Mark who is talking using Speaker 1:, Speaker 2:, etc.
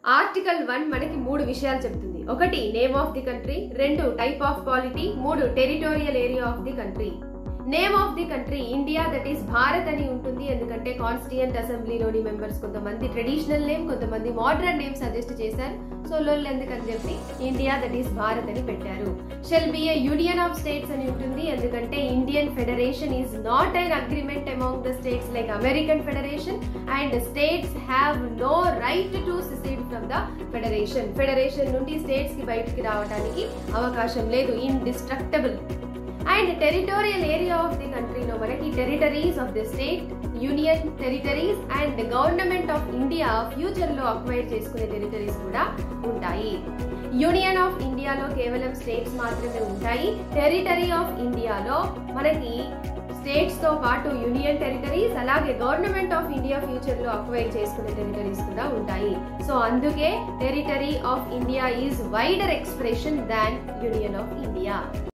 Speaker 1: article one మనకి మూడు విషయాలు చెప్తుంది ఒకటి నేమ్ ఆఫ్ ది కంట్రీ రెండు టైప్ ఆఫ్ పాలిటీ మూడు territorial area of the country name of the country India that is Bharat అని ఉంటుంది ఎందుకంటే కాన్స్టిట్యూంట్ అసెంబ్లీలోని మెంబర్స్ కొంతమంది ట్రెడిషనల్ నేమ్ కొంతమంది మోడర్న్ నేమ్ సజెస్ట్ చేశారు సో లోల్ ఎందుకని చెప్పి ఇండియా దట్ ఈస్ భారత్ అని పెట్టారు shall be a union of states అని ఉంటుంది ఎందుకంటే Indian federation is not an agreement among the states like American federation and states have no right to secede from the federation federation నుండి states కి బయటికి రావడానికి అవకాశం లేదు indestructible and territorial area of the కంట్రీలో మనకి territories of the state union territories and government of India future లో acquire చేసుకునే టెరిటరీస్ కూడా ఉంటాయి యూనియన్ ఆఫ్ ఇండియాలో కేవలం స్టేట్స్ మాత్రమే ఉంటాయి టెరిటరీ ఆఫ్ ఇండియాలో మనకి స్టేట్స్ తో పాటు యూనియన్ టెరిటరీస్ అలాగే గవర్నమెంట్ ఆఫ్ ఇండియా ఫ్యూచర్ లో అక్వైర్ చేసుకునే టెరిటరీస్ కూడా ఉంటాయి సో అందుకే territory of India is wider expression than union of India